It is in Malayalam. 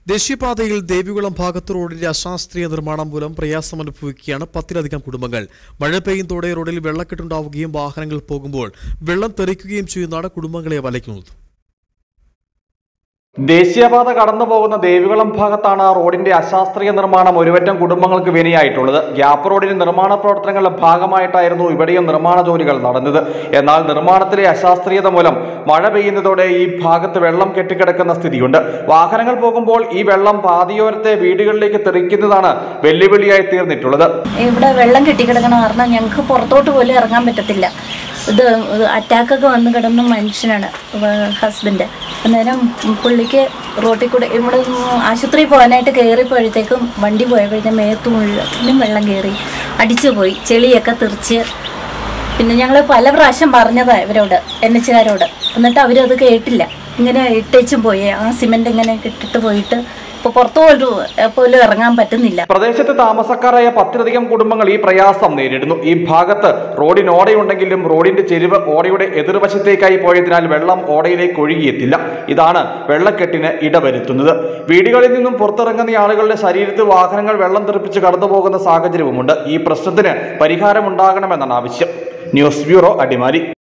ദേശീയപാതയിൽ ദേവികുളം ഭാഗത്ത് റോഡിന്റെ അശാസ്ത്രീയ നിർമ്മാണം മൂലം പ്രയാസം അനുഭവിക്കുകയാണ് പത്തിലധികം കുടുംബങ്ങൾ മഴ പെയ്യുന്നതോടെ റോഡിൽ വെള്ളക്കെട്ടുണ്ടാവുകയും വാഹനങ്ങൾ പോകുമ്പോൾ വെള്ളം തെറിക്കുകയും ചെയ്യുന്നതാണ് കുടുംബങ്ങളെ വലയ്ക്കുന്നത് ദേശീയപാത കടന്നു പോകുന്ന ദേവികുളം ഭാഗത്താണ് റോഡിന്റെ അശാസ്ത്രീയ നിർമ്മാണം ഒരുവറ്റം കുടുംബങ്ങൾക്ക് വിനയായിട്ടുള്ളത് ഗ്യാപ്പ് റോഡിന്റെ നിർമ്മാണ പ്രവർത്തനങ്ങളുടെ ഭാഗമായിട്ടായിരുന്നു ഇവിടെയും നിർമ്മാണ ജോലികൾ നടന്നത് എന്നാൽ നിർമ്മാണത്തിലെ അശാസ്ത്രീയത മൂലം മഴ പെയ്യുന്നതോടെ ഈ ഭാഗത്ത് വെള്ളം കെട്ടിക്കിടക്കുന്ന സ്ഥിതിയുണ്ട് വാഹനങ്ങൾ പോകുമ്പോൾ ഈ വെള്ളം പാതിയോരത്തെ വീടുകളിലേക്ക് തെറിക്കുന്നതാണ് വെല്ലുവിളിയായി തീർന്നിട്ടുള്ളത് ഇവിടെ വെള്ളം കെട്ടിക്കിടക്കണ കാരണം ഞങ്ങൾക്ക് പുറത്തോട്ട് പോലും ഇറങ്ങാൻ പറ്റത്തില്ല ഇത് അറ്റാക്കൊക്കെ വന്ന് കിടന്ന മനുഷ്യനാണ് ഹസ്ബൻഡ് അന്നേരം പുള്ളിക്ക് റോട്ടിൽ കൂടെ ഇവിടെ ആശുപത്രിയിൽ പോകാനായിട്ട് കയറിപ്പോഴത്തേക്കും വണ്ടി പോയപ്പോഴത്തേക്കും മേത്ത് മുഴുവനും വെള്ളം കയറി അടിച്ചു പോയി ചെളിയൊക്കെ തെറിച്ച് പിന്നെ ഞങ്ങൾ പല പ്രാവശ്യം പറഞ്ഞതാണ് ഇവരോട് എൻ എച്ചുകാരോട് എന്നിട്ട് അവരത് കേട്ടില്ല ഇങ്ങനെ ഇട്ടേച്ചും പോയി ആ സിമെൻ്റ് ഇങ്ങനെ ഇട്ടിട്ട് പോയിട്ട് ഇപ്പോൾ പുറത്തു പോലും പോലും ഇറങ്ങാൻ പറ്റുന്നില്ല പ്രദേശത്ത് താമസക്കാരായ പത്തിലധികം കുടുംബങ്ങൾ ഈ പ്രയാസം നേരിടുന്നു ഈ ഭാഗത്ത് റോഡിന് ഓടയുണ്ടെങ്കിലും റോഡിന്റെ ചെരുവ് ഓടയുടെ എതിർവശത്തേക്കായി പോയതിനാൽ വെള്ളം ഓടയിലേക്ക് ഒഴുകിയെത്തില്ല ഇതാണ് വെള്ളക്കെട്ടിന് ഇടവരുത്തുന്നത് വീടുകളിൽ നിന്നും പുറത്തിറങ്ങുന്ന ആളുകളുടെ ശരീരത്ത് വാഹനങ്ങൾ വെള്ളം തെറിപ്പിച്ച് കടന്നു പോകുന്ന സാഹചര്യവുമുണ്ട് ഈ പ്രശ്നത്തിന് പരിഹാരമുണ്ടാകണമെന്നാണ് ആവശ്യം ന്യൂസ് ബ്യൂറോ അടിമാലി